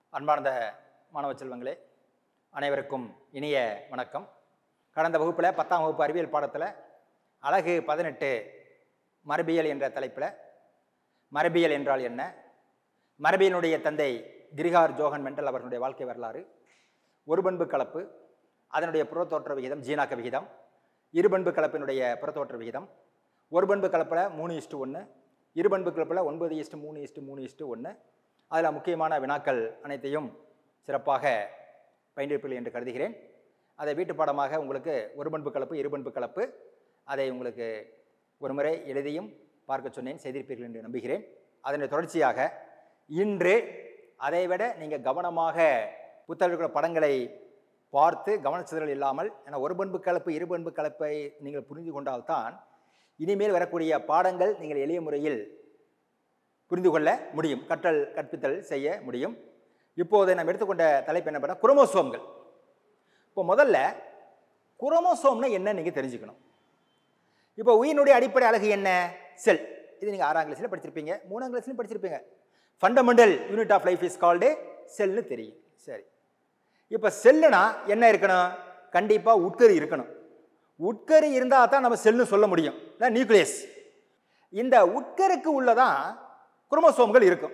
அன்பார்ந்த மாணவ செல்வங்களே அனைவருக்கும் இனிய வணக்கம் கடந்த வகுப்பில் பத்தாம் வகுப்பு அறிவியல் பாடத்தில் அழகு பதினெட்டு மரபியல் என்ற தலைப்பில் மரபியல் என்றால் என்ன மரபியலுடைய தந்தை கிரிகார் ஜோகன் மெண்டல் அவர்களுடைய வாழ்க்கை வரலாறு ஒரு பண்பு கலப்பு அதனுடைய புறத்தோற்ற விகிதம் ஜீனாக்க விகிதம் இருபண்பு கலப்பினுடைய புறத்தோற்ற விகிதம் ஒரு பண்பு கலப்பில் மூணு இஸ்ட்டு ஒன்று இருபண்பு கலப்பில் ஒன்பது இஸ்ட்டு மூணு இஸ்ட்டு மூணு இஸ்ட்டு ஒன்று அதில் முக்கியமான வினாக்கள் அனைத்தையும் சிறப்பாக பயின்றிருப்பீர்கள் என்று கருதுகிறேன் அதை வீட்டு பாடமாக உங்களுக்கு ஒரு பண்பு கலப்பு இருபண்பு கலப்பு அதை உங்களுக்கு ஒருமுறை எழுதியும் பார்க்க சொன்னேன் செய்திருப்பீர்கள் என்று நம்புகிறேன் அதனுடைய தொடர்ச்சியாக இன்று அதைவிட நீங்கள் கவனமாக புத்தகத்தில் படங்களை பார்த்து கவனச்சிதறல் இல்லாமல் ஏன்னா ஒரு பண்பு கலப்பு இரு பண்பு கலப்பை நீங்கள் புரிந்து கொண்டால்தான் இனிமேல் வரக்கூடிய பாடங்கள் நீங்கள் எளிய முறையில் புரிந்து கொள்ள முடியும் கற்றல் கற்பித்தல் செய்ய முடியும் இப்போது நாம் எடுத்துக்கொண்ட தலைப்பு என்ன பண்ண குரோமோசோம்கள் இப்போ முதல்ல குரோமோசோம்னா என்ன நீங்கள் தெரிஞ்சுக்கணும் இப்போ உயிரினுடைய அடிப்படை அழகு என்ன செல் இது நீங்கள் ஆறாம் கிளாஸில் படிச்சிருப்பீங்க மூணாம் கிளாஸ்லையும் படிச்சிருப்பீங்க fundamental unit of life is called செல்னு தெரியும் சரி இப்போ செல்லுனா என்ன இருக்கணும் கண்டிப்பாக உட்கரு இருக்கணும் உட்கரு இருந்தால் தான் நம்ம செல்னு சொல்ல முடியும் இல்லை நியூக்ளியஸ் இந்த உட்கருக்கு உள்ளதான் குரோமோசோம்கள் இருக்கும்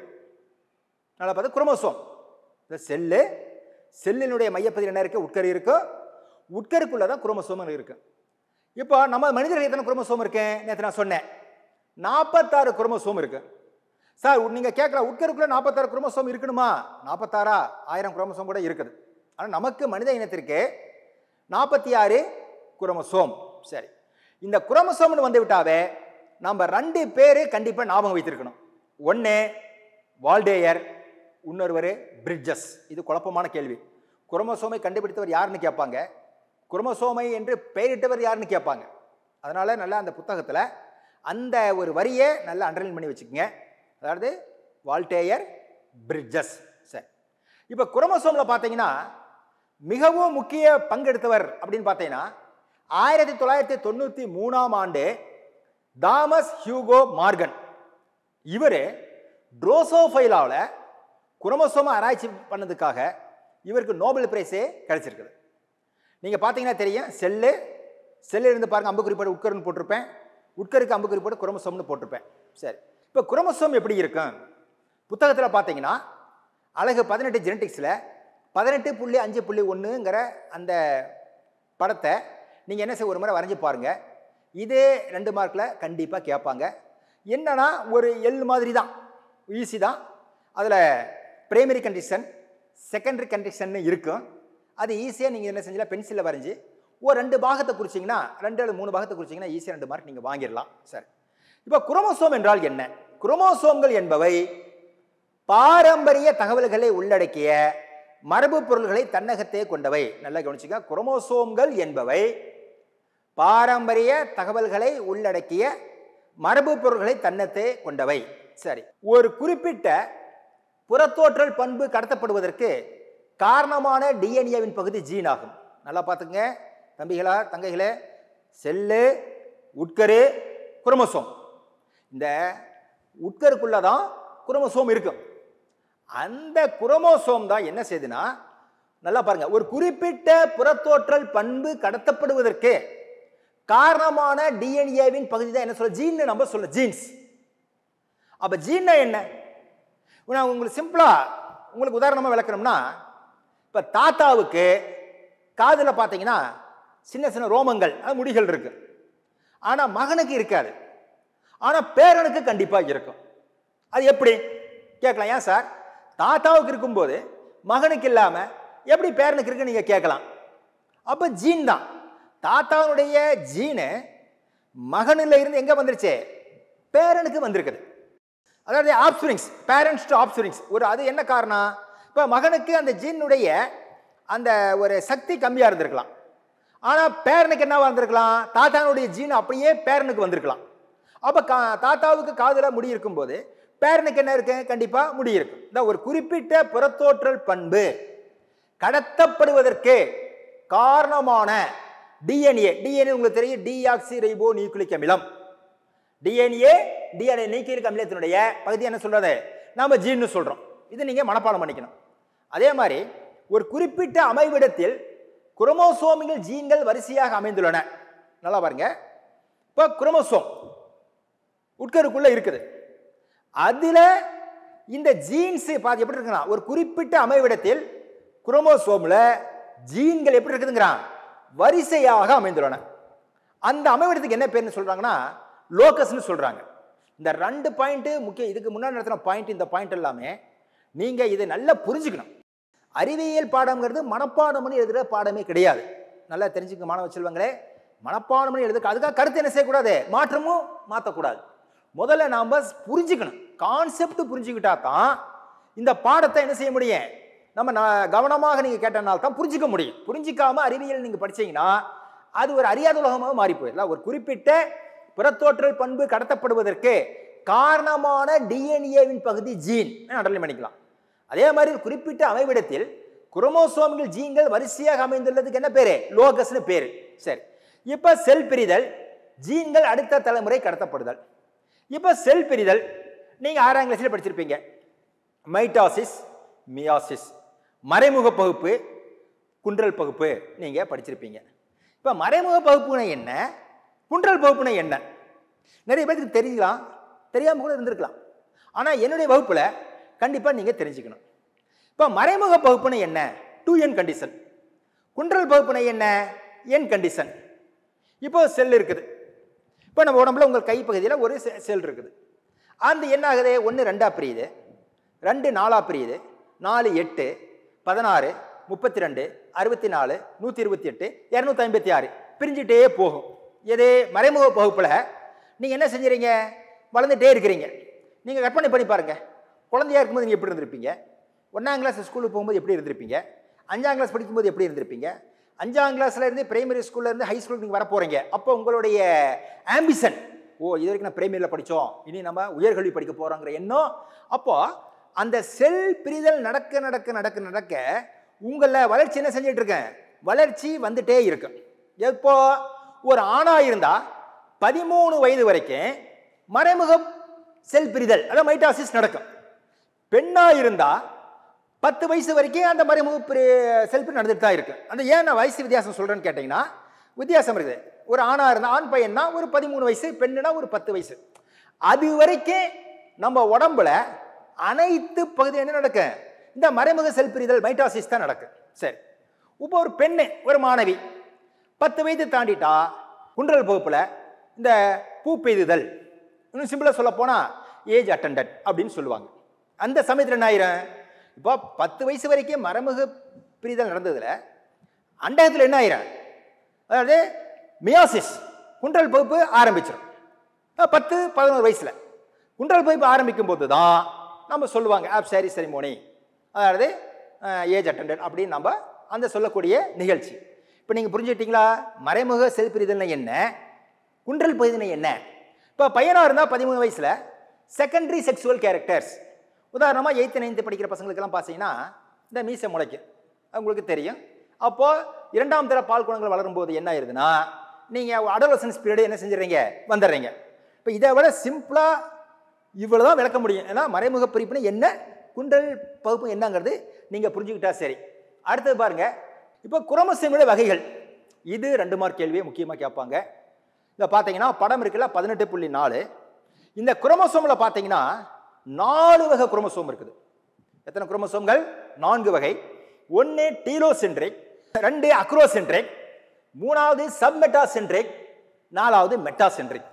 நல்லா பார்த்து குரோமோசோம் இந்த செல்லு செல்லினுடைய மையப்பகுதியில் என்ன இருக்குது உட்கரு இருக்கும் உட்கருக்குள்ள தான் குரோமோசோம்கள் இருக்கு இப்போ நம்ம மனிதர்கள் எத்தனை குரோமோசோம் இருக்கு நேற்று நான் சொன்னேன் நாற்பத்தாறு குரோமோசோம் இருக்கு சார் நீங்கள் கேட்கலாம் உட்கருக்குள்ள நாற்பத்தாறு குரோமோசோம் இருக்கணுமா நாற்பத்தாறா ஆயிரம் குரோமோசோம் கூட இருக்குது ஆனால் நமக்கு மனித இனத்திற்கு நாற்பத்தி ஆறு குரோமோசோம் சரி இந்த குரோமோசோம்னு வந்து விட்டாவே நம்ம ரெண்டு பேர் கண்டிப்பாக ஞாபகம் வைத்திருக்கணும் ஒன்று வால்டேயர் இன்னொருவர் பிரிட்ஜஸ் இது குழப்பமான கேள்வி குரோமோசோமை கண்டுபிடித்தவர் யாருன்னு கேட்பாங்க குரோமோசோமை என்று பெயரிட்டவர் யாருன்னு கேட்பாங்க அதனால் நல்லா அந்த புத்தகத்தில் அந்த ஒரு வரியை நல்லா அண்டர்லைன் பண்ணி வச்சுக்கோங்க அதாவது வால்டேயர் பிரிட்ஜஸ் சரி இப்போ குரோமோசோமில் பார்த்தீங்கன்னா மிகவும் முக்கிய பங்கெடுத்தவர் அப்படின்னு பார்த்தீங்கன்னா ஆயிரத்தி தொள்ளாயிரத்தி தொண்ணூற்றி மூணாம் ஆண்டு தாமஸ் ஹியூகோ மார்கன் இவர் ட்ரோசோஃபைலாவில் குரோமோசோமை ஆராய்ச்சி பண்ணதுக்காக இவருக்கு நோபல் பிரைஸே கிடைச்சிருக்குது நீங்கள் பார்த்தீங்கன்னா தெரியும் செல்லு செல்லு இருந்து பாருங்கள் அம்புக்குறி போட்டு உட்கருன்னு போட்டிருப்பேன் உட்கருக்கு அம்புக்குறி போட்டு குரோமோசோம்னு போட்டிருப்பேன் சரி இப்போ குரோமோசோம் எப்படி இருக்கும் புத்தகத்தில் பார்த்தீங்கன்னா அழகு பதினெட்டு ஜெனட்டிக்ஸில் பதினெட்டு புள்ளி அஞ்சு புள்ளி ஒன்றுங்கிற அந்த படத்தை நீங்கள் என்ன செய்ய ஒரு முறை வரைஞ்சி பாருங்கள் இதே ரெண்டு மார்க்கில் கண்டிப்பாக கேட்பாங்க என்னன்னா ஒரு எல் மாதிரி தான் ஈஸி தான் அதில் பிரைமரி கண்டிஷன் செகண்டரி கண்டிஷன் இருக்கும் அது ஈஸியாக நீங்கள் என்ன செஞ்சலாம் பென்சிலில் வரைஞ்சி ஒரு ரெண்டு பாகத்தை குறிச்சிங்கன்னா ரெண்டு அல்லது மூணு பாகத்தை குறிச்சிங்கன்னா ஈஸியாக ரெண்டு மார்க் நீங்கள் வாங்கிடலாம் சரி இப்போ குரோமோசோம் என்றால் என்ன குரோமோசோம்கள் என்பவை பாரம்பரிய தகவல்களை உள்ளடக்கிய மரபு பொருள்களை தன்னகத்தே கொண்டவை நல்லா கவனிச்சுக்க குரோமோசோம்கள் என்பவை பாரம்பரிய தகவல்களை உள்ளடக்கிய மரபு பொருள்களை தன்னத்தே கொண்டவை சரி ஒரு குறிப்பிட்ட புறத்தோற்றல் பண்பு கடத்தப்படுவதற்கு காரணமான டிஎன்ஏவின் பகுதி ஜீன் ஆகும் நல்லா பார்த்துங்க தம்பிகளா தங்கைகளே செல்லு உட்கரு குரோமோசோம் இந்த உட்கருக்குள்ள தான் குரோமோசோம் இருக்கும் அந்த குரோமோசோம் தான் என்ன செய்யுதுன்னா நல்லா பாருங்க ஒரு குறிப்பிட்ட புறத்தோற்றல் பண்பு கடத்தப்படுவதற்கு காரணமான டிஎன்ஏவின் பகுதி தான் என்ன சொல்ல ஜீன் நம்ம சொல்ல ஜீன்ஸ் அப்ப ஜீன்னா என்ன நான் உங்களுக்கு சிம்பிளா உங்களுக்கு உதாரணமாக விளக்கணும்னா இப்போ தாத்தாவுக்கு காதில் பார்த்தீங்கன்னா சின்ன சின்ன ரோமங்கள் அது முடிகள் இருக்கு ஆனால் மகனுக்கு இருக்காது ஆனால் பேரனுக்கு கண்டிப்பாக இருக்கும் அது எப்படி கேட்கலாம் ஏன் சார் தாத்தாவுக்கு இருக்கும்போது மகனுக்கு இல்லாமல் எப்படி பேரனுக்கு இருக்குன்னு நீங்கள் கேட்கலாம் அப்போ ஜீன் தான் தாத்தாவுடைய ஜீனு மகனில் இருந்து எங்கே வந்துருச்சு பேரனுக்கு வந்திருக்குது அதாவது ஆப்ஸ்பிரிங்ஸ் பேரண்ட்ஸ் டு ஆப்ஸ்பிரிங்ஸ் ஒரு அது என்ன காரணம் இப்போ மகனுக்கு அந்த ஜீனுடைய அந்த ஒரு சக்தி கம்மியாக இருந்திருக்கலாம் ஆனால் பேரனுக்கு என்னவா இருந்திருக்கலாம் தாத்தானுடைய ஜீன் அப்படியே பேரனுக்கு வந்திருக்கலாம் அப்போ கா தாத்தாவுக்கு காதில் முடி இருக்கும்போது பேரனுக்கு என்ன இருக்கு கண்டிப்பாக முடி இருக்கு இந்த ஒரு குறிப்பிட்ட புறத்தோற்றல் பண்பு கடத்தப்படுவதற்கு காரணமான டிஎன்ஏ டிஎன்ஏ உங்களுக்கு தெரியும் டிஆக்சி ரைபோ நியூக்ளிக் அமிலம் டிஎன்ஏ டிஎன்ஏ நியூக்ளிக் அமிலத்தினுடைய பகுதி என்ன சொல்றது நாம ஜீன்னு சொல்றோம் இது நீங்க மனப்பாடம் பண்ணிக்கணும் அதே மாதிரி ஒரு குறிப்பிட்ட அமைவிடத்தில் குரோமோசோமிகள் ஜீன்கள் வரிசையாக அமைந்துள்ளன நல்லா பாருங்க இப்போ குரோமோசோம் உட்கருக்குள்ள இருக்குது அதுல இந்த ஜீன்ஸ் பாதி எப்படி இருக்குன்னா ஒரு குறிப்பிட்ட அமைவிடத்தில் குரோமோசோம்ல ஜீன்கள் எப்படி இருக்குதுங்கிறான் வரிசையாக அமைந்துள்ளன அந்த அமைவிடத்துக்கு என்ன பேர்னு சொல்றாங்கன்னா லோக்கஸ்னு சொல்றாங்க இந்த ரெண்டு பாயிண்ட் முக்கிய இதுக்கு முன்னாடி நடத்தின பாயிண்ட் இந்த பாயிண்ட் எல்லாமே நீங்க இதை நல்லா புரிஞ்சுக்கணும் அறிவியல் பாடம்ங்கிறது மனப்பாடம் பண்ணி எழுதுகிற பாடமே கிடையாது நல்லா தெரிஞ்சுக்க மாணவ செல்வங்களே மனப்பாடம் பண்ணி எழுதுக்க அதுக்காக கருத்து என்ன செய்யக்கூடாது மாற்றமும் மாற்றக்கூடாது முதல்ல நாம் புரிஞ்சுக்கணும் கான்செப்ட் புரிஞ்சுக்கிட்டா தான் இந்த பாடத்தை என்ன செய்ய முடியும் நம்ம நான் கவனமாக நீங்கள் கேட்டனால தான் புரிஞ்சிக்க முடியும் புரிஞ்சிக்காம அறிவியல் நீங்கள் படிச்சீங்கன்னா அது ஒரு அறியாத உலகமாக மாறி போயிடலாம் ஒரு குறிப்பிட்ட புறத்தோற்றல் பண்பு கடத்தப்படுவதற்கு காரணமான டிஎன்ஏவின் பகுதி ஜீன் அண்டர்லைன் பண்ணிக்கலாம் அதே மாதிரி ஒரு குறிப்பிட்ட அமைவிடத்தில் குரோமோசோம்கள் ஜீன்கள் வரிசையாக அமைந்துள்ளதுக்கு என்ன பேரு லோகஸ்னு பேரு சரி இப்போ செல் பிரிதல் ஜீன்கள் அடுத்த தலைமுறை கடத்தப்படுதல் இப்போ செல் பிரிதல் நீங்க ஆறாம் கிளாஸ்ல படிச்சிருப்பீங்க மைட்டாசிஸ் மியாசிஸ் மறைமுக பகுப்பு குன்றல் பகுப்பு நீங்க படிச்சிருப்பீங்க இப்போ மறைமுக பகுப்புனா என்ன குன்றல் பகுப்புனா என்ன நிறைய பேருக்கு தெரியலாம் தெரியாம கூட இருந்திருக்கலாம் ஆனா என்னுடைய வகுப்புல கண்டிப்பா நீங்க தெரிஞ்சுக்கணும் இப்போ மறைமுக பகுப்புனா என்ன டூ என் கண்டிஷன் குன்றல் பகுப்புனா என்ன என் கண்டிஷன் இப்போ செல் இருக்குது இப்போ நம்ம உடம்புல உங்கள் கைப்பகுதியில் ஒரு செ- செல் இருக்குது அந்த என்ன ஆகுது ஒன்று ரெண்டா பிரியுது ரெண்டு நாலா பிரியுது நாலு எட்டு பதினாறு முப்பத்தி ரெண்டு அறுபத்தி நாலு நூற்றி இருபத்தி எட்டு இரநூத்தி ஐம்பத்தி ஆறு பிரிஞ்சுட்டே போகும் இது மறைமுக பகுப்பில் நீங்கள் என்ன செஞ்சுறீங்க வளர்ந்துட்டே இருக்கிறீங்க நீங்கள் கற்பனை பண்ணி பாருங்க குழந்தையா இருக்கும்போது நீங்கள் எப்படி இருந்திருப்பீங்க ஒன்றாம் கிளாஸ் ஸ்கூலுக்கு போகும்போது எப்படி இருந்திருப்பீங்க அஞ்சாம் கிளாஸ் படிக்கும்போது எப்படி இருந்திருப்பீங்க அஞ்சாம் கிளாஸ்ல இருந்து பிரைமரி ஸ்கூல்ல இருந்து ஹை ஸ்கூலுக்கு நீங்கள் வர போறீங்க அப்போ உங்களுடைய ஆம்பிஷன் ஓ இது வரைக்கும் நான் பிரைமரியில் படித்தோம் இனி நம்ம உயர்கல்வி படிக்க போறோங்கிற எண்ணம் அப்போ அந்த செல் பிரிதல் நடக்க நடக்க நடக்க நடக்க உங்களில் வளர்ச்சி என்ன செஞ்சுட்டு இருக்கேன் வளர்ச்சி வந்துட்டே இருக்கு எப்போ ஒரு ஆணா இருந்தா பதிமூணு வயது வரைக்கும் மறைமுகம் செல் பிரிதல் அதாவது மைட்டாசிஸ் நடக்கும் பெண்ணா இருந்தா பத்து வயசு வரைக்கும் அந்த மறைமுக பிரி- செல்ஃபி நடந்துட்டு தான் இருக்கு அந்த ஏன் நான் வயசு வித்தியாசம் சொல்றேன்னு கேட்டிங்கன்னா வித்தியாசம் இருக்குது ஒரு ஆணா இருந்தா ஆண் பையன்னா ஒரு பதிமூணு வயசு பெண்ணுனா ஒரு பத்து வயசு அது வரைக்கும் நம்ம உடம்புல அனைத்து பகுதி என்ன நடக்கும் இந்த மறைமுக செல் பிரிதல் மைட்டாசிஸ் தான் நடக்கும் சரி இப்போ ஒரு பெண்ணு ஒரு மாணவி பத்து வயது தாண்டிட்டா குன்றல் பகுப்புல இந்த பூ பெய்துதல் இன்னும் சிம்பிளாக சொல்ல போனா ஏஜ் அட்டண்டட் அப்படின்னு சொல்லுவாங்க அந்த சமயத்தில் என்ன ஆயிரும் இப்போ பத்து வயசு வரைக்கும் மறைமுக பிரிதல் நடந்ததுல அண்டகத்தில் என்ன ஆயிரும் அதாவது மியாசிஸ் குன்றல் பகுப்பு ஆரம்பிச்சிடும் அஹ் பத்து பதினோரு வயசுல குன்றல் பகுப்பு ஆரம்பிக்கும் போது தான் நம்ம சொல்லுவாங்க ஆப் சாரி செரிமோனி அதாவது ஏஜ் அட்டண்டட் அப்படின்னு நம்ம அந்த சொல்லக்கூடிய நிகழ்ச்சி இப்போ நீங்கள் புரிஞ்சுக்கிட்டீங்களா மறைமுக செல் பிரிதல்னா என்ன குன்றல் பகுதினா என்ன இப்போ பையனாக இருந்தால் பதிமூணு வயசில் செகண்டரி செக்ஸுவல் கேரக்டர்ஸ் உதாரணமாக எயித்து நைன்த்து படிக்கிற பசங்களுக்கெல்லாம் பார்த்தீங்கன்னா இந்த மீசை முளைக்கும் உங்களுக்கு தெரியும் அப்போது இரண்டாம் தர பால் குணங்கள் வளரும்போது என்ன ஆயிருதுன்னா நீங்கள் அடோலசன்ஸ் பீரியட் என்ன செஞ்சிடறீங்க வந்துடுறீங்க இப்போ இதை விட சிம்பிளாக இவ்வளோ தான் விளக்க முடியும் ஏன்னா மறைமுக பிரிப்புனா என்ன குண்டல் பகுப்பு என்னங்கிறது நீங்கள் புரிஞ்சுக்கிட்டா சரி அடுத்தது பாருங்க இப்போ குரோமோசோமோட வகைகள் இது ரெண்டு மார்க் கேள்வியை முக்கியமாக கேட்பாங்க இதை பார்த்தீங்கன்னா படம் இருக்குல்ல பதினெட்டு புள்ளி நாலு இந்த குரோமோசோமில் பார்த்தீங்கன்னா நாலு வகை குரோமோசோம் இருக்குது எத்தனை குரோமோசோம்கள் நான்கு வகை ஒன்று டீலோசென்ட்ரிக் ரெண்டு அக்ரோசென்ட்ரிக் மூணாவது சப்மெட்டாசென்ட்ரிக் நாலாவது மெட்டாசென்ட்ரிக்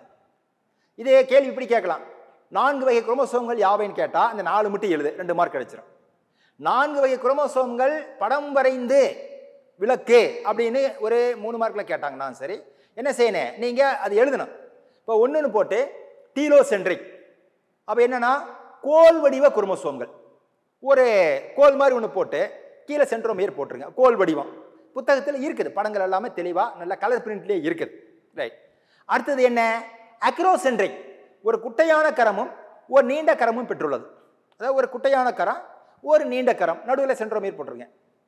இதே கேள்வி இப்படி கேட்கலாம் நான்கு வகை குரோமோசோம்கள் யாவைன்னு கேட்டால் அந்த நாலு மட்டும் எழுது ரெண்டு மார்க் கிடைச்சிரும் நான்கு வகை குரோமோசோம்கள் படம் வரைந்து விளக்கு அப்படின்னு ஒரு மூணு மார்க்கில் கேட்டாங்கன்னா சரி என்ன செய்யணும் நீங்கள் அது எழுதணும் இப்போ ஒன்றுன்னு போட்டு டீலோசென்ட்ரிக் அப்போ என்னன்னா கோல் வடிவ குரோமோசோம்கள் ஒரு கோல் மாதிரி ஒன்று போட்டு கீழே சென்ட்ரோமியர் போட்டுருங்க கோல் வடிவம் புத்தகத்தில் இருக்குது படங்கள் எல்லாமே தெளிவாக நல்ல கலர் பிரிண்ட்லேயே இருக்குது ரைட் அடுத்தது என்ன அக்ரோசென்ட்ரிக் ஒரு குட்டையான கரமும் ஒரு நீண்ட கரமும் பெற்றுள்ளது அதாவது ஒரு குட்டையான கரம் ஒரு நீண்ட கரம் நடுவில் சென்ட்ரோமியர் போட்டிருங்க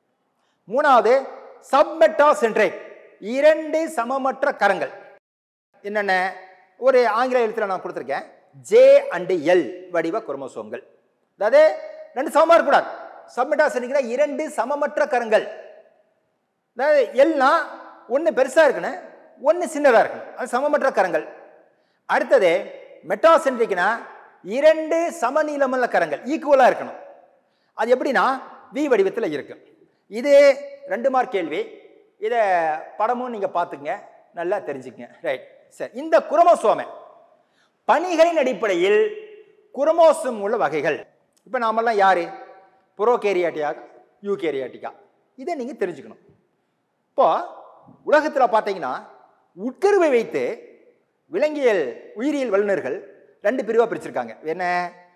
மூணாவது சப்மெட்டா சென்ட்ரிக் இரண்டு சமமற்ற கரங்கள் என்னென்ன ஒரு ஆங்கில எழுத்துல நான் கொடுத்துருக்கேன் ஜே அண்டு எல் வடிவ குரோமோசோம்கள் அதாவது ரெண்டு சமமாக இருக்கக்கூடாது சப்மெட்டாசனிக்னா இரண்டு சமமற்ற கரங்கள் அதாவது எல்னா ஒன்று பெருசாக இருக்கணும் ஒன்று சின்னதாக இருக்கணும் அது சமமற்ற கரங்கள் அடுத்தது மெட்டாசென்ட்ரிக்னா இரண்டு சமநீளமுள்ள கரங்கள் ஈக்குவலாக இருக்கணும் அது எப்படின்னா வி வடிவத்தில் இருக்கு இது ரெண்டு மார்க் கேள்வி இதை படமும் நீங்கள் பார்த்துங்க நல்லா தெரிஞ்சுக்கங்க ரைட் சரி இந்த குரோமோசோமை பணிகளின் அடிப்படையில் குரோமோசோம் உள்ள வகைகள் இப்போ நாமெல்லாம் யாரு புரோகேரியாட்டியா யூகேரியாட்டிக்கா இதை நீங்கள் தெரிஞ்சுக்கணும் இப்போ உலகத்தில் பார்த்தீங்கன்னா உட்கருவை வைத்து விலங்கியல் உயிரியல் வல்லுநர்கள் ரெண்டு பிரிவாக பிரிச்சிருக்காங்க என்ன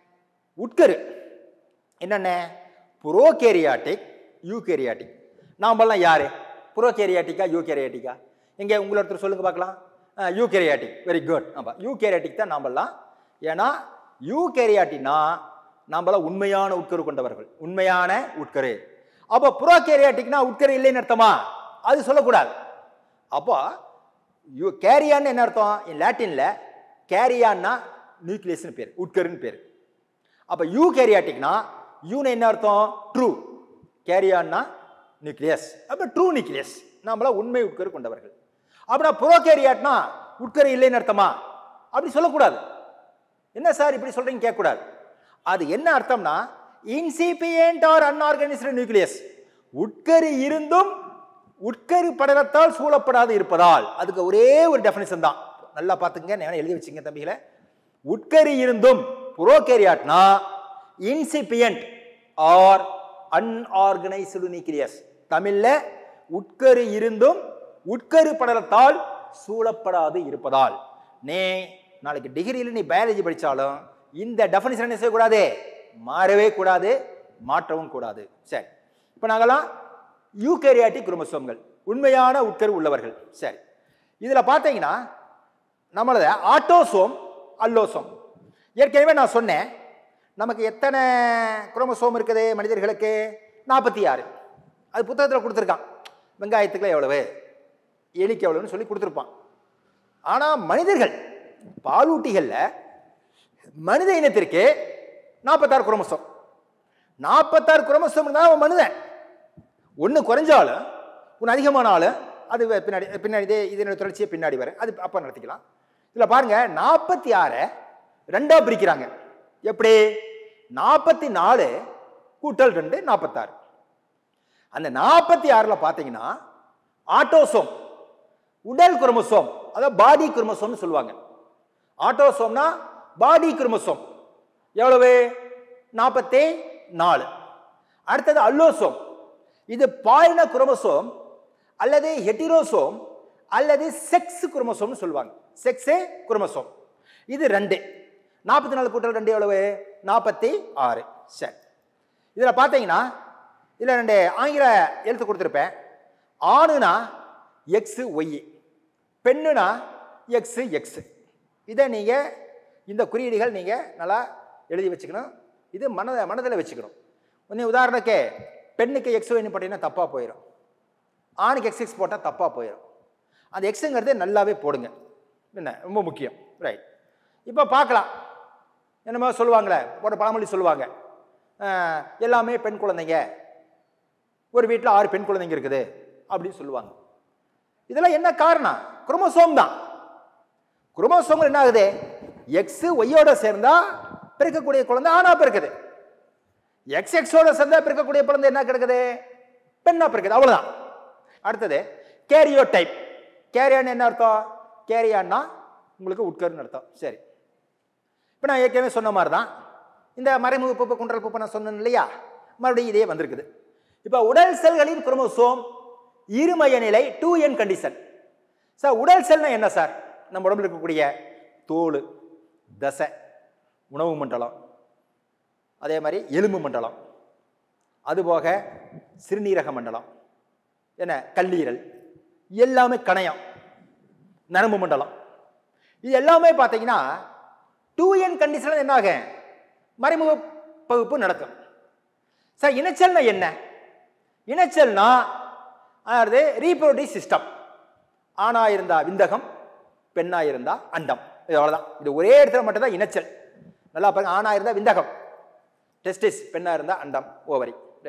உட்கரு என்னென்ன புரோகேரியாட்டிக் யூகேரியாட்டிக் நாமெல்லாம் யாரு புரோகேரியாட்டிக்கா யூகேரியாட்டிக்கா எங்கே உங்களை ஒருத்தர் சொல்லுங்க பார்க்கலாம் யூகேரியாட்டிக் வெரி குட் ஆமாம் யூகேரியாட்டிக் தான் நாமெல்லாம் ஏன்னா யூகேரியாட்டினா நாமெல்லாம் உண்மையான உட்கரு கொண்டவர்கள் உண்மையான உட்கரு அப்போ புரோகேரியாட்டிக்னா உட்கரு இல்லைன்னு அர்த்தமா அது சொல்லக்கூடாது அப்போ யூ கேரியான்னு என்ன அர்த்தம் இன் லாட்டின்ல கேரியான்னா நியூக்ளியஸ்னு பேர் உட்கருன்னு பேர் அப்போ யூ கேரியாட்டிக்னா யூன்னு என்ன அர்த்தம் ட்ரூ கேரியான்னா நியூக்ளியஸ் அப்போ ட்ரூ நியூக்ளியஸ் நாமளா உண்மை உட்கரு கொண்டவர்கள் அப்படின்னா புரோகேரியாட்னா உட்கரு இல்லைன்னு அர்த்தமா அப்படி சொல்லக்கூடாது என்ன சார் இப்படி சொல்றீங்க கேட்கக்கூடாது அது என்ன அர்த்தம்னா இன்சிபியன்ட் ஆர் அன்ஆர்கனைஸ்டு நியூக்ளியஸ் உட்கரு இருந்தும் உட்கரு படலத்தால் சூழப்படாது இருப்பதால் அதுக்கு ஒரே ஒரு டெஃபினேஷன் தான் நல்லா பார்த்துங்க நான் எழுதி வச்சுங்க தம்பிகளை உட்கரு இருந்தும் புரோகேரியாட்னா இன்சிபியன்ட் ஆர் அன்ஆர்கனைஸ்டு நியூக்ளியஸ் தமிழ்ல உட்கரு இருந்தும் உட்கரு படலத்தால் சூழப்படாது இருப்பதால் நீ நாளைக்கு டிகிரியில் நீ பயாலஜி படித்தாலும் இந்த டெஃபினிஷன் என்ன செய்யக்கூடாது மாறவே கூடாது மாற்றவும் கூடாது சரி இப்போ நாங்களாம் யூகேரியாட்டிக் குரோமோசோம்கள் உண்மையான உட்கரு உள்ளவர்கள் சரி இதில் பார்த்தீங்கன்னா நம்மளது ஆட்டோசோம் அல்லோசோம் ஏற்கனவே நான் சொன்னேன் நமக்கு எத்தனை குரோமோசோம் இருக்குது மனிதர்களுக்கு நாற்பத்தி ஆறு அது புத்தகத்தில் கொடுத்துருக்கான் வெங்காயத்துக்குலாம் எவ்வளவு எலிக்கு எவ்வளவுன்னு சொல்லி கொடுத்துருப்பான் ஆனால் மனிதர்கள் பாலூட்டிகளில் மனித இனத்திற்கு நாற்பத்தாறு குரோமோசோம் நாற்பத்தாறு குரோமோசோம் தான் அவன் மனிதன் ஒன்று குறைஞ்சாலும் ஒன்று அதிகமானாலும் அது வே- பின்னாடி பின்னாடி இதே இதனுடைய தொடர்ச்சியை பின்னாடி வர அது அப்போ நடத்திக்கலாம் இதில் பாருங்க நாற்பத்தி ஆறை ரெண்டாக பிரிக்கிறாங்க எப்படி நாற்பத்தி நாலு கூட்டல் ரெண்டு நாற்பத்தாறு அந்த நாற்பத்தி ஆறில் பார்த்தீங்கன்னா ஆட்டோசோம் உடல் குரோமோசோம் அதாவது பாடி குரோமோசோம்னு சொல்லுவாங்க ஆட்டோசோம்னா பாடி குரோமோசோம் எவ்வளவு நாற்பத்தி நாலு அடுத்தது அல்லோசோம் இது பாலின குரோமோசோம் அல்லது ஹெட்டிரோசோம் அல்லது செக்ஸ் குரோமோசோம்னு சொல்லுவாங்க செக்ஸே குரோமோசோம் இது ரெண்டு நாற்பத்தி நாலு கூட்டல் ரெண்டு எவ்வளவு நாற்பத்தி ஆறு சரி இதில் பார்த்தீங்கன்னா இதில் ரெண்டு ஆங்கில எழுத்து கொடுத்துருப்பேன் ஆணுனா எக்ஸு ஒய் பெண்ணுனா எக்ஸு எக்ஸு இதை நீங்கள் இந்த குறியீடுகள் நீங்கள் நல்லா எழுதி வச்சுக்கணும் இது மனத மனதில் வச்சுக்கணும் ஒன்று உதாரணத்துக்கு பெண்ணுக்கு எக்ஸ் ஒய்னு போட்டிங்கன்னா தப்பாக போயிடும் ஆணுக்கு எக்ஸ் எக்ஸ் போட்டால் தப்பாக போயிடும் அந்த எக்ஸுங்கிறது நல்லாவே போடுங்க என்ன ரொம்ப முக்கியம் ரைட் இப்போ பார்க்கலாம் என்னமோ சொல்லுவாங்களே ஒரு பழமொழி சொல்லுவாங்க அஹ், எல்லாமே பெண் குழந்தைங்க ஒரு வீட்டில் ஆறு பெண் குழந்தைங்க இருக்குது அப்படின்னு சொல்லுவாங்க இதெல்லாம் என்ன காரணம் குரோமோசோம் தான் குரோமோசோம் என்ன ஆகுது எக்ஸ் ஒய்யோட சேர்ந்தா பிறக்கக்கூடிய குழந்தை ஆணா பிறக்குது எக்ஸ் எக்ஸோட சேர்ந்தா பிறக்கக்கூடிய குழந்தை என்ன கிடக்குது பெண்ணா பிறக்குது அவ்வளவுதான் அடுத்தது கேரியோ டைப் கேரியான்னு என்ன அர்த்தம் கேரியான்னா உங்களுக்கு உட்கருன்னு அர்த்தம் சரி இப்போ நான் ஏற்கனவே சொன்ன மாதிரி தான் இந்த மறைமுக பூப்பு குன்றல் பூப்பு நான் சொன்னேன் இல்லையா மறுபடியும் இதே வந்திருக்குது இப்போ உடல் செல்களின் குரோமோசோம் இருமய நிலை டூ என் கண்டிஷன் சார் உடல் செல்னா என்ன சார் நம்ம உடம்புல இருக்கக்கூடிய தோல் தசை உணவு மண்டலம் அதே மாதிரி எலும்பு மண்டலம் அதுபோக சிறுநீரக மண்டலம் என்ன கல்லீரல் எல்லாமே கணையம் நரம்பு மண்டலம் இது எல்லாமே பார்த்தீங்கன்னா டூ என் கண்டிஷனில் என்ன ஆகும் மறைமுக பகுப்பு நடக்கும் சார் இனச்சல்னா என்ன இனச்சல்னா அதாவது ரீப்ரோடியூஸ் சிஸ்டம் ஆணா இருந்தா விந்தகம் பெண்ணா இருந்தா அண்டம் இது அவ்வளவுதான் இது ஒரே இடத்துல மட்டும் தான் இனச்சல் நல்லா பாருங்க ஆணா இருந்தா விந்தகம் டெஸ்டிஸ் பெண்ணா இருந்தா அண்டம் ஓவரி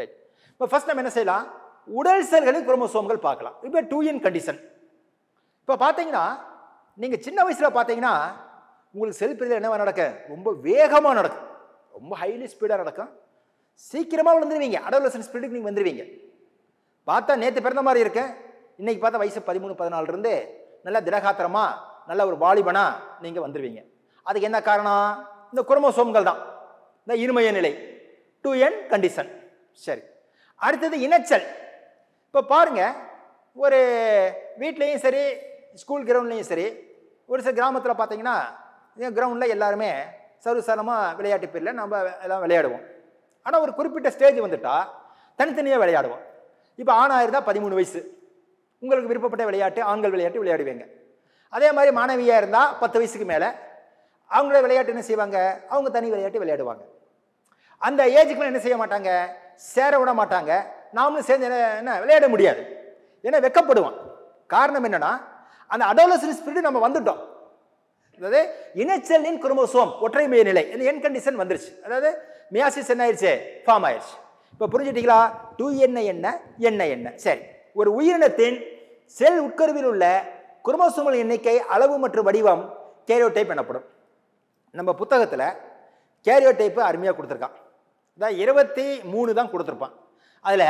இப்போ ஃபர்ஸ்ட் நம்ம என்ன செய்யலாம் உடல் செல்களின் குரோமோசோம்கள் பார்க்கலாம் இப்போ டூ இன் கண்டிஷன் இப்போ பார்த்தீங்கன்னா நீங்கள் சின்ன வயசில் பார்த்தீங்கன்னா உங்களுக்கு செல் பிரிதல் என்னவா நடக்கும் ரொம்ப வேகமாக நடக்கும் ரொம்ப ஹைலி ஸ்பீடாக நடக்கும் சீக்கிரமாக வந்துடுவீங்க அடோலசன் ஸ்பீடுக்கு நீங்கள் வந்துடுவீங்க பார்த்தா நேற்று பிறந்த மாதிரி இருக்கு இன்னைக்கு பார்த்தா வயசு பதிமூணு பதினாலு இருந்து நல்லா திடகாத்திரமா நல்ல ஒரு வாலிபனா நீங்கள் வந்துடுவீங்க அதுக்கு என்ன காரணம் இந்த குரோமோசோம்கள் தான் இந்த இருமய நிலை டூ என் கண்டிஷன் சரி அடுத்தது இனச்சல் இப்போ பாருங்க ஒரு வீட்லேயும் சரி ஸ்கூல் கிரவுண்ட்லேயும் சரி ஒரு சில கிராமத்தில் பார்த்தீங்கன்னா கிரவுண்டில் எல்லாருமே சர்வசாரமாக விளையாட்டு பேரில் நம்ம எல்லாம் விளையாடுவோம் ஆனால் ஒரு குறிப்பிட்ட ஸ்டேஜ் வந்துட்டா தனித்தனியாக விளையாடுவோம் இப்போ ஆணாக இருந்தால் பதிமூணு வயசு உங்களுக்கு விருப்பப்பட்ட விளையாட்டு ஆண்கள் விளையாட்டு விளையாடுவீங்க அதே மாதிரி மாணவியாக இருந்தால் பத்து வயசுக்கு மேலே அவங்களோட விளையாட்டு என்ன செய்வாங்க அவங்க தனி விளையாட்டு விளையாடுவாங்க அந்த ஏஜுக்கு மேலே என்ன செய்ய மாட்டாங்க சேர விட மாட்டாங்க நாமளும் சேர்ந்து என்ன என்ன விளையாட முடியாது ஏன்னா வெக்கப்படுவான் காரணம் என்னன்னா அந்த அடோலசன் ஸ்பிரிட் நம்ம வந்துட்டோம் அதாவது இனச்செல்லின் குரோமோசோம் ஒற்றைமை நிலை இந்த என் கண்டிஷன் வந்துருச்சு அதாவது மியாசிஸ் என்ன ஆயிடுச்சு ஃபார்ம் ஆயிடுச்சு இப்போ புரிஞ்சுட்டீங்களா டூ என்ன என்ன என்ன என்ன சரி ஒரு உயிரினத்தின் செல் உட்கருவில் உள்ள குரோமோசோமல் எண்ணிக்கை அளவு மற்றும் வடிவம் கேரியோடைப் எனப்படும் நம்ம புத்தகத்தில் கேரியோடைப்பு அருமையாக கொடுத்துருக்கான் அதான் இருபத்தி மூணு தான் கொடுத்துருப்பான் அதில்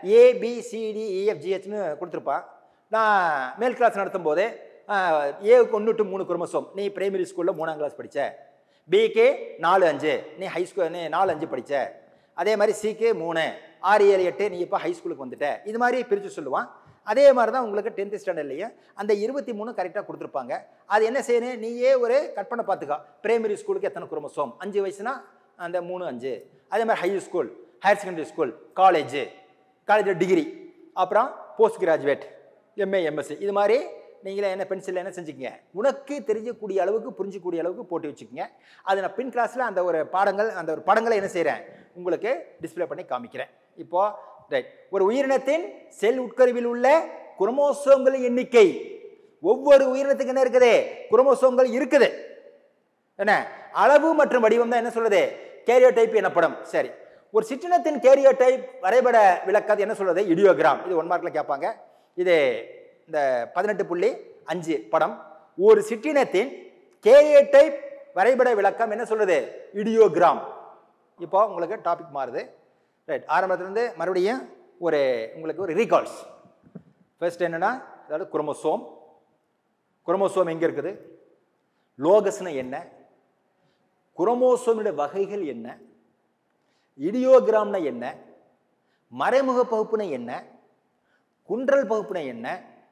ஏபிசிடிஇஎஃப்ஜிஹெச்னு கொடுத்துருப்பான் நான் மேல் கிளாஸ் நடத்தும் போது ஏவுக்கு ஒன்று டு மூணு குரோமோசோம் நீ பிரைமரி ஸ்கூலில் மூணாம் கிளாஸ் படித்த பிக்கு நாலு அஞ்சு நீ ஹை ஸ்கூல் நீ நாலு அஞ்சு படித்த அதே மாதிரி சிக்கு மூணு ஆறு ஏழு எட்டு நீ இப்போ ஹை ஸ்கூலுக்கு வந்துட்ட இது மாதிரி பிரித்து சொல்லுவான் அதே மாதிரி தான் உங்களுக்கு டென்த்து ஸ்டாண்டர்ட்லேயும் அந்த இருபத்தி மூணு கரெக்டாக கொடுத்துருப்பாங்க அது என்ன செய்யணும் நீயே ஒரு கற்பனை பார்த்துக்கோ பிரைமரி ஸ்கூலுக்கு எத்தனை குரோமோசோம் அஞ்சு வயசுனா அந்த மூணு அஞ்சு அதே மாதிரி high school higher secondary school college காலேஜில் டிகிரி அப்புறம் போஸ்ட் கிராஜுவேட் எம்ஏ எம்எஸ்சி இது மாதிரி நீங்களே என்ன பென்சிலில் என்ன செஞ்சுக்கங்க உனக்கு தெரியக்கூடிய அளவுக்கு புரிஞ்சக்கூடிய அளவுக்கு போட்டு வச்சுக்கோங்க அது நான் பின் கிளாஸில் அந்த ஒரு பாடங்கள் அந்த ஒரு படங்களை என்ன செய்கிறேன் உங்களுக்கு டிஸ்ப்ளே பண்ணி காமிக்கிறேன் இப்போ ரைட் ஒரு உயிரினத்தின் செல் உட்கருவில் உள்ள குரோமோசோம்களின் எண்ணிக்கை ஒவ்வொரு உயிரினத்துக்கு என்ன இருக்குது குரோமோசோம்கள் இருக்குது என்ன அளவு மற்றும் வடிவம் தான் என்ன சொல்றது கேரியோடைப் எனப்படும் சரி ஒரு சிற்றினத்தின் கேரியோடைப் வரைபட விளக்காது என்ன சொல்றது இடியோகிராம் இது ஒன் மார்க்ல கேட்பாங்க இது இந்த பதினெட்டு புள்ளி அஞ்சு படம் ஒரு சிற்றினத்தின் கேரியோடைப் வரைபட விளக்கம் என்ன சொல்றது இடியோகிராம் இப்போ உங்களுக்கு டாபிக் மாறுது ரைட் ஆரம்பத்துலேருந்து மறுபடியும் ஒரு உங்களுக்கு ஒரு ரீகால்ஸ் ஃபர்ஸ்ட் என்னன்னா அதாவது குரோமோசோம் குரோமோசோம் எங்கே இருக்குது லோகஸ்னு என்ன குரோமோசோமுடைய வகைகள் என்ன இடியோகிராம்னா என்ன மறைமுக பகுப்புனா என்ன குன்றல் பகுப்புனா என்ன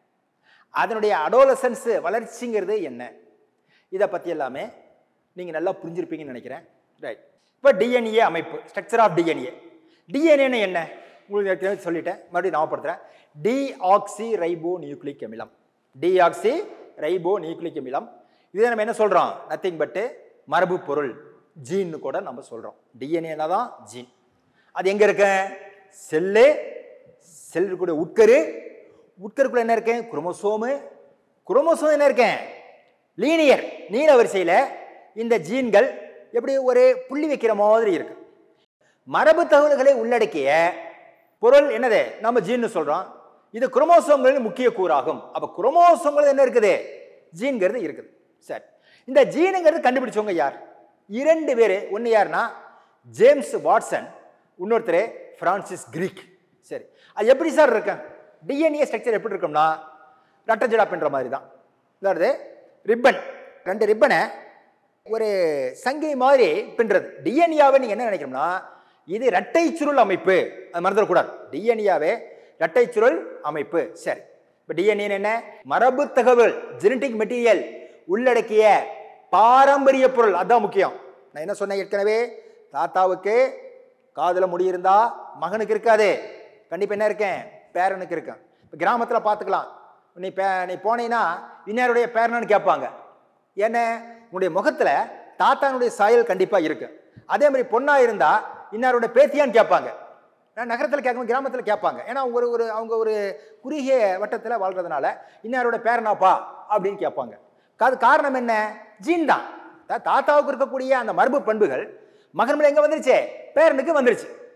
அதனுடைய அடோலசன்ஸ் வளர்ச்சிங்கிறது என்ன இதை பற்றி எல்லாமே நீங்கள் நல்லா புரிஞ்சிருப்பீங்கன்னு நினைக்கிறேன் ரைட் இப்போ டிஎன்ஏ அமைப்பு ஸ்ட்ரக்சர் ஆஃப் டிஎன்ஏ டிஎன்ஏன்னு என்ன உங்களுக்கு ஏற்கனவே சொல்லிட்டேன் மறுபடியும் ஞாபகப்படுத்துகிறேன் டிஆக்சி ரைபோ நியூக்ளிக் அமிலம் டிஆக்சி ரைபோ நியூக்ளிக் அமிலம் இதை நம்ம என்ன சொல்கிறோம் நத்திங் பட்டு மரபு பொருள் ஜீன்னு கூட நம்ம சொல்கிறோம் டிஎன்ஏனா தான் ஜீன் அது எங்கே இருக்கு செல்லு செல் இருக்கக்கூடிய உட்கரு உட்கருக்குள்ள என்ன இருக்கேன் குரோமோசோமு குரோமோசோம் என்ன இருக்கேன் லீனியர் நீல வரிசையில் இந்த ஜீன்கள் எப்படி ஒரு புள்ளி வைக்கிற மாதிரி இருக்கு மரபு தகவல்களை உள்ளடக்கிய பொருள் என்னது நம்ம ஜீன்னு சொல்றோம் இது குரோமோசோம்களின் முக்கிய கூறாகும் அப்ப குரோமோசோம்கள் என்ன இருக்குது ஜீன்கிறது இருக்குது சரி இந்த ஜீனுங்கிறது கண்டுபிடிச்சவங்க யார் இரண்டு பேர் ஒன்று யாருன்னா ஜேம்ஸ் வாட்சன் இன்னொருத்தர் பிரான்சிஸ் கிரீக் சரி அது எப்படி சார் இருக்கு டிஎன்ஏ ஸ்ட்ரக்சர் எப்படி இருக்கும்னா ரட்டஜடா பின்ற மாதிரி தான் அதாவது ரிப்பன் ரெண்டு ரிப்பனை ஒரு சங்கிலி மாதிரி பின்றது டிஎன்ஏவை நீங்கள் என்ன நினைக்கணும்னா இது இரட்டை சுருள் அமைப்பு அது மறந்துடக்கூடாது டிஎன்ஏவே இரட்டை சுருள் அமைப்பு சரி இப்போ டிஎன்ஏ என்ன மரபு தகவல் ஜெனட்டிக் மெட்டீரியல் உள்ளடக்கிய பாரம்பரிய பொருள் அதான் முக்கியம் நான் என்ன சொன்னேன் ஏற்கனவே தாத்தாவுக்கு காதுல முடி இருந்தா மகனுக்கு இருக்காது கண்டிப்பா என்ன இருக்கேன் பேரனுக்கு இருக்கேன் இப்போ கிராமத்தில் பார்த்துக்கலாம் நீ பே நீ போனீங்கன்னா இன்னாருடைய பேரனு கேட்பாங்க என்ன உன்னுடைய முகத்தில் தாத்தானுடைய சாயல் கண்டிப்பாக இருக்கு அதே மாதிரி பொண்ணா இருந்தா இன்னாருடைய பேத்தியான்னு கேட்பாங்க நான் நகரத்தில் கேட்கும் கிராமத்தில் கேட்பாங்க ஏன்னா அவங்க ஒரு ஒரு அவங்க ஒரு குறுகிய வட்டத்தில் வாழ்றதுனால இன்னாரோட பேரனாப்பா அப்படின்னு கேட்பாங்க அது காரணம் என்ன ஜீன் தான் தா- தாத்தாவுக்கு இருக்கக்கூடிய அந்த மரபு பண்புகள் மகன் மேல எங்க வந்துருச்சு பேரனுக்கு வந்துருச்சு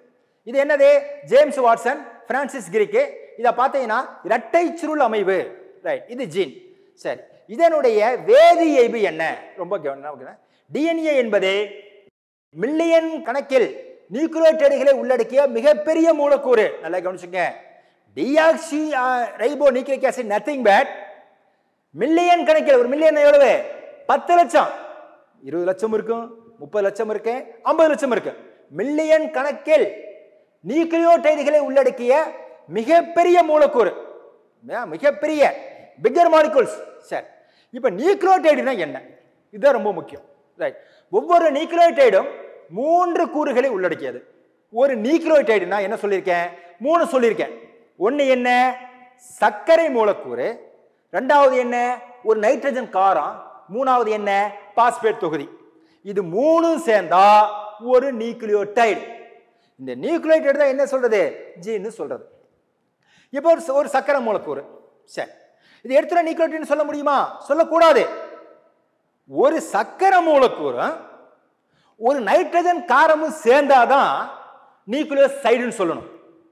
இது என்னது ஜேம்ஸ் வாட்சன் பிரான்சிஸ் கிரிக்கு இதை பார்த்தீங்கன்னா இரட்டை சுருள் அமைவு ரைட் இது ஜீன் சரி இதனுடைய வேதி இயல்பு என்ன ரொம்ப கவனம் டிஎன்ஏ என்பது மில்லியன் கணக்கில் நியூக்ளியோடைடுகளை உள்ளடக்கிய மிகப்பெரிய மூலக்கூறு நல்லா கவனிச்சுங்க deoxy ribo nucleic acid nothing but million கணக்கில் ஒரு மில்லியன் எவ்வளவு பத்து லட்சம் இருபது லட்சம் இருக்கும் முப்பது லட்சம் இருக்கு ஐம்பது லட்சம் இருக்கு மில்லியன் கணக்கில் நியூக்ளியோடைடுகளை உள்ளடக்கிய மிகப்பெரிய மூலக்கூறு மே- மிகப்பெரிய பிக்கர் மாலிகூல்ஸ் சரி இப்போ நியூக்ளியோடைடுனா என்ன இதுதான் ரொம்ப முக்கியம் ரைட் ஒவ்வொரு நியூக்ளியோடைடும் மூன்று கூறுகளை உள்ளடக்கியது ஒரு நியூக்ளியோடைடுனா என்ன சொல்லியிருக்கேன் மூணு சொல்லியிருக்கேன் ஒன்று என்ன சர்க்கரை மூலக்கூறு ரெண்டாவது என்ன ஒரு நைட்ரஜன் காரம் மூணாவது என்ன பாஸ்பேட் தொகுதி இது மூணும் சேர்ந்தா ஒரு நியூக்ளியோடைடு இந்த நியூக்ளியோடைடு தான் என்ன சொல்றது ஜீன்னு சொல்றது இப்போ ஒரு ச- ஒரு சக்கரை மூலக்கூறு சரி இது எடுத்துட நியூக்ளியோடைடுன்னு சொல்ல முடியுமா சொல்லக்கூடாது ஒரு சக்கரை மூலக்கூறும் ஒரு நைட்ரஜன் காரமும் சேர்ந்தாதான் நியூக்ளியோசைடுன்னு சொல்லணும்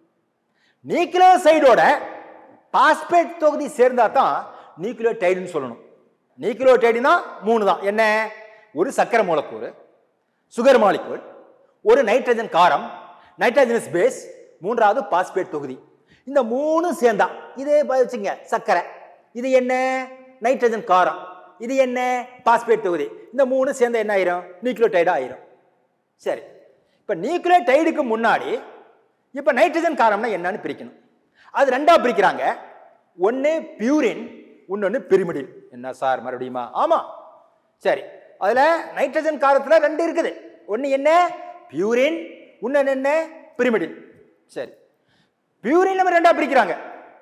நியூக்ளியோசைடோட பாஸ்பேட் தொகுதி சேர்ந்தா தான் நியூக்ளியோடைடுன்னு சொல்லணும் நியூக்ளியோடைடுனா மூணு தான் என்ன ஒரு சக்கரை மூலக்கூறு சுகர் மாலிகூல் ஒரு நைட்ரஜன் காரம் நைட்ரஜனஸ் பேஸ் மூன்றாவது பாஸ்பேட் தொகுதி இந்த மூணு சேர்ந்தா இதே ப- வச்சுங்க சர்க்கரை இது என்ன நைட்ரஜன் காரம் இது என்ன பாஸ்பேட் தொகுதி இந்த மூணு சேர்ந்தா என்ன ஆயிரும் நியூக்ளியோடைடு ஆயிரும் சரி இப்போ நியூக்ளியோடைடுக்கு முன்னாடி இப்போ நைட்ரஜன் காரம்னா என்னன்னு பிரிக்கணும் அது ரெண்டா பிரிக்கிறாங்க ஒன்று பியூரின் இன்னொன்று பிரிமிடின் என்ன சார் மறுபடியுமா ஆமாம் சரி அதில் நைட்ரஜன் காரத்தில் ரெண்டு இருக்குது ஒன்று என்ன பியூரின் இன்னொன்று என்ன பிரிமிடின் சரி பியூரின் நம்ம ரெண்டா பிரிக்கிறாங்க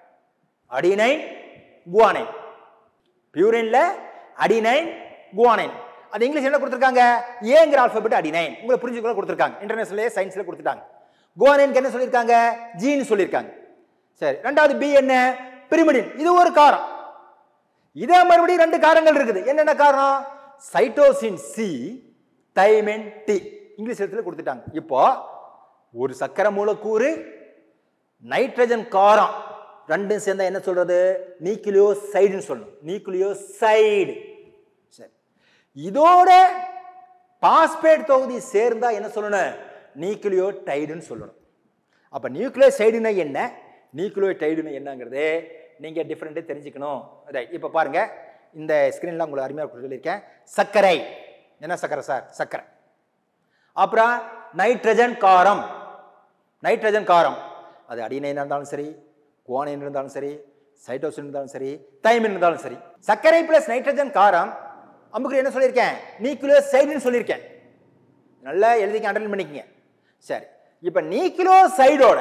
அடினைன் குவானைன் பியூரின்ல அடினைன் குவானைன் அது இங்கிலீஷ் என்ன கொடுத்துருக்காங்க ஏங்கிற ஆல்பபெட் அடினைன் உங்களை புரிஞ்சுக்கொள்ள கொடுத்துருக்காங்க இன்டர்நேஷனலே சயின்ஸ்ல கொடுத்துட்டாங்க குவானைனுக்கு என்ன சொல்லியிருக்காங்க ஜீன் சொல்லியிருக்காங்க சரி ரெண்டாவது பி என்ன பிரிமிடின் இது ஒரு காரம் இதே மறுபடியும் ரெண்டு காரங்கள் இருக்குது என்னென்ன காரணம் cytosine C thymine T English எழுத்துல கொடுத்துட்டாங்க இப்போ ஒரு சக்கரை மூலக்கூறு நைட்ரஜன் காரம் ரெண்டும் சேர்ந்தா என்ன சொல்றது நியூக்ளியோசைடுன்னு சொல்லணும் நியூக்ளியோசைடு சரி இதோட பாஸ்பேட் தொகுதி சேர்ந்தா என்ன சொல்லணும் நியூக்ளியோடைடுன்னு சொல்லணும் அப்ப நியூக்ளியோசைடுனா என்ன நியூக்ளியோடைடுனா என்னங்கிறது நீங்க டிஃப்ரெண்ட்டே தெரிஞ்சுக்கணும் ரைட் இப்போ பாருங்க இந்த ஸ்கிரீன்ல உங்களுக்கு அருமையாக சொல்லியிருக்கேன் சர்க்கரை என்ன சர்க்கரை சார் சர்க்கரை அப்புறம் நைட்ரஜன் காரம் நைட்ரஜன் காரம் அது அடினைன் இருந்தாலும் சரி குவானைன் இருந்தாலும் சரி சைட்டோசின் இருந்தாலும் சரி தைமின் இருந்தாலும் சரி சர்க்கரை பிளஸ் நைட்ரஜன் காரம் அம்புக்கு என்ன சொல்லியிருக்கேன் நியூக்ளியோசைடுன்னு சொல்லியிருக்கேன் நல்லா எழுதிக்க அண்டர்லைன் பண்ணிக்கங்க சரி இப்போ நியூக்ளியோசைடோட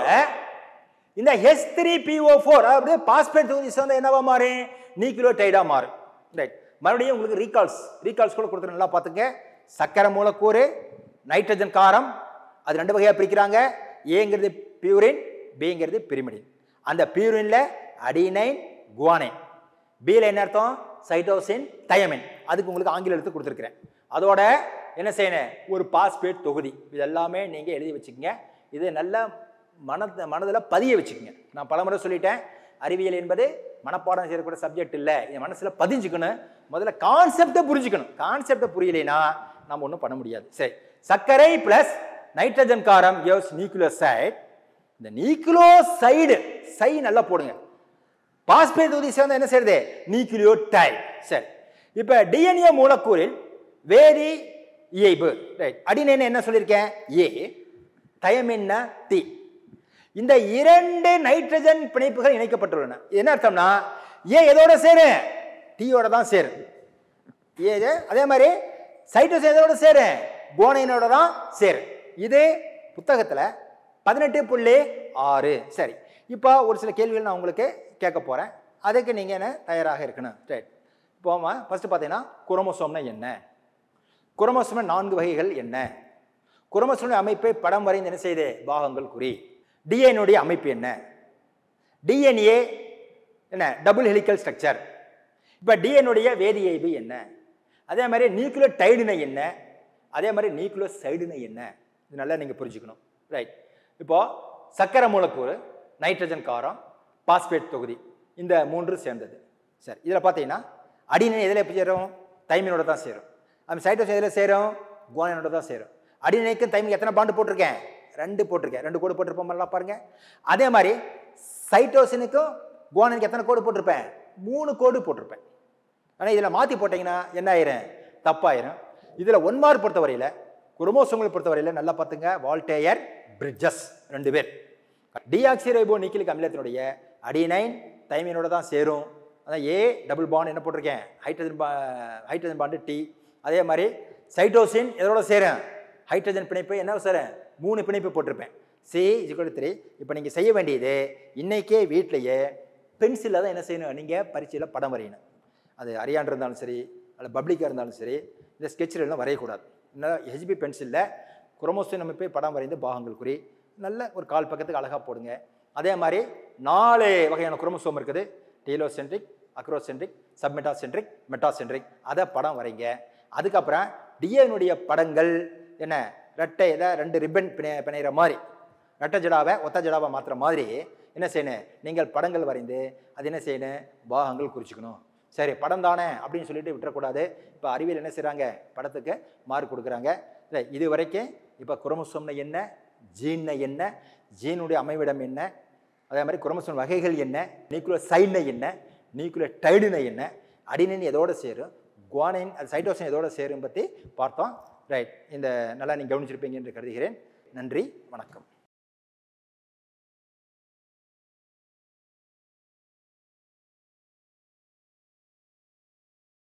இந்த ஹெச் த்ரீ பிஓ ஃபோர் அப்படியே பாஸ்பேட் தொகுதி சேர்ந்த என்னவா மாறும் நியூக்ளியோடைடா மாறும் ரைட் மறுபடியும் உங்களுக்கு ரீகால்ஸ் ரீகால்ஸ் கூட கொடுத்துரு நல்லா பார்த்துங்க சக்கரை மூலக்கூறு நைட்ரஜன் காரம் அது ரெண்டு வகையாக பிரிக்கிறாங்க ஏங்கிறது பியூரின் பிங்கிறது பிரிமிடின் அந்த பியூரின்ல அடினைன் குவானைன் பியில் என்ன அர்த்தம் சைட்டோசின் தயமின் அதுக்கு உங்களுக்கு ஆங்கில எழுத்து கொடுத்துருக்கிறேன் அதோட என்ன செய்யணும் ஒரு பாஸ்பேட் தொகுதி இது எல்லாமே நீங்கள் எழுதி வச்சுக்கோங்க இது நல்ல மன மனதில் பதிய வச்சுக்கோங்க நான் பலமுறை சொல்லிட்டேன் அறிவியல் என்பது மனப்பாடம் செய்யக்கூடிய சப்ஜெக்ட் இல்லை என் மனசில் பதிஞ்சுக்கணும் முதல்ல கான்செப்டை புரிஞ்சுக்கணும் கான்செப்டை புரியலைன்னா நம்ம ஒன்றும் பண்ண முடியாது சரி சர்க்கரை ப்ளஸ் நைட்ரஜன் காரம் யோஸ் நியூக்ளியோசைட் இந்த நியூக்ளியோசைடு சை நல்லா போடுங்க பாஸ்பேட் தொகுதி சேர்ந்தா என்ன செய்யறது நியூக்ளியோடைட் சரி இப்போ டிஎன்ஏ மூலக்கூறில் வேதி இயைபு ரைட் அடினேன்னு என்ன சொல்லியிருக்கேன் ஏ தயமின்னா தி இந்த இரண்டு நைட்ரஜன் பிணைப்புகள் இணைக்கப்பட்டுள்ளன இது என்ன அர்த்தம்னா ஏ எதோட சேரும் டீயோட தான் சேரும் ஏ இது அதே மாதிரி சைட்டோஸ் எதோட சேரும் கோனைனோட தான் சேரும் இது புத்தகத்தில் பதினெட்டு புள்ளி ஆறு சரி இப்போ ஒரு சில கேள்விகள் நான் உங்களுக்கு கேட்க போகிறேன் அதுக்கு நீங்கள் என்ன தயாராக இருக்கணும் ரைட் இப்போ ஃபஸ்ட்டு பார்த்தீங்கன்னா குரோமோசோம்னா என்ன குரோமோசோம் நான்கு வகைகள் என்ன குரோமோசோம் அமைப்பை படம் வரைந்து என்ன செய்யுது பாகங்கள் குறி டிஎன்ஏடைய அமைப்பு என்ன டிஎன்ஏ என்ன டபுள் ஹெலிக்கல் ஸ்ட்ரக்சர் இப்போ டிஎன்னுடைய வேதியியல்பு என்ன அதே மாதிரி நியூக்ளியோடைடுனா என்ன அதே மாதிரி நியூக்ளியோசைடுனா என்ன இது நல்லா நீங்கள் புரிஞ்சுக்கணும் ரைட் இப்போ சக்கரை மூலக்கூறு நைட்ரஜன் காரம் பாஸ்பேட் தொகுதி இந்த மூன்று சேர்ந்தது சரி இதில் பார்த்தீங்கன்னா அடிநிலை எதில் எப்படி சேரும் தைமினோட தான் சேரும் அந்த சைட்டோஸ் எதில் சேரும் குவானினோட தான் சேரும் அடிநிலைக்கும் தைமிக்கு எத்தனை பாண்டு போட்டிருக்கேன் ரெண்டு போட்டிருக்கேன் ரெண்டு கோடு போட்டிருப்போம் எல்லாம் பாருங்க அதே மாதிரி சைட்டோசினுக்கும் குவானினுக்கு எத்தனை கோடு போட்டிருப்பேன் மூணு கோடு போட்டிருப்பேன் ஆனால் இதில் மாற்றி போட்டிங்கன்னா என்ன ஆயிரும் தப்பாயிரும் இதில் ஒன் மார்க் பொறுத்தவரையில் குரோமோசோம்களை பொறுத்தவரையில் நல்லா பார்த்துங்க வால்டேயர் பிரிட்ஜஸ் ரெண்டு பேர் டிஆக்சிரைபோ நிக்கிலிக் அமிலத்தினுடைய அடினைன் தைமினோட தான் சேரும் அதான் ஏ டபுள் பாண்ட் என்ன போட்டிருக்கேன் ஹைட்ரஜன் பா ஹைட்ரஜன் பாண்டு டி அதே மாதிரி சைட்டோசின் எதோட சேரும் ஹைட்ரஜன் பிணைப்பு என்ன சேரும் மூணு பிணைப்பு போட்டிருப்பேன் சி இஜுக்கல் த்ரீ இப்போ நீங்கள் செய்ய வேண்டியது இன்னைக்கே வீட்டிலேயே பென்சிலில் தான் என்ன செய்யணும் நீங்கள் பரீட்சையில் படம் வரையணும் அது அரியான் இருந்தாலும் சரி அல்ல பப்ளிக்காக இருந்தாலும் சரி இந்த ஸ்கெட்சில் எல்லாம் வரையக்கூடாது இன்னும் ஹெச்பி பென்சிலில் குரோமோசோம் அமைப்பை படம் வரைந்து பாகங்கள் குறி நல்ல ஒரு கால் பக்கத்துக்கு அழகாக போடுங்க அதே மாதிரி நாலு வகையான குரோமோசோம் இருக்குது டீலோசென்ட்ரிக் அக்ரோசென்ட்ரிக் சப்மெட்டாசென்ட்ரிக் மெட்டாசென்ட்ரிக் அதை படம் வரைங்க அதுக்கப்புறம் டிஎனுடைய படங்கள் என்ன ரெட்டை இதை ரெண்டு ரிப்பன் பிணை பிணைகிற மாதிரி ரெட்டை ஜடாவை ஒத்த ஜடாவை மாற்றுற மாதிரி என்ன செய்யணும் நீங்கள் படங்கள் வரைந்து அது என்ன செய்யணும் பாகங்கள் குறிச்சிக்கணும் சரி படம் தானே அப்படின்னு சொல்லிட்டு விட்டுறக்கூடாது இப்போ அறிவியல் என்ன செய்கிறாங்க படத்துக்கு மார்க் கொடுக்குறாங்க இல்லை இது வரைக்கும் இப்போ குரோமோசோம்னா என்ன ஜீன்னா என்ன ஜீனுடைய அமைவிடம் என்ன அதே மாதிரி குரோமோசோம் வகைகள் என்ன நியூக்ளியர் சைடுனா என்ன நியூக்ளியர் டைடுனா என்ன அடினின் எதோட சேரும் குவானின் அது சைட்டோசின் எதோட சேரும் பற்றி பார்த்தோம் ரைட் இந்த நல்லா நீங்கள் கவனிச்சிருப்பீங்க என்று கருதுகிறேன் நன்றி வணக்கம்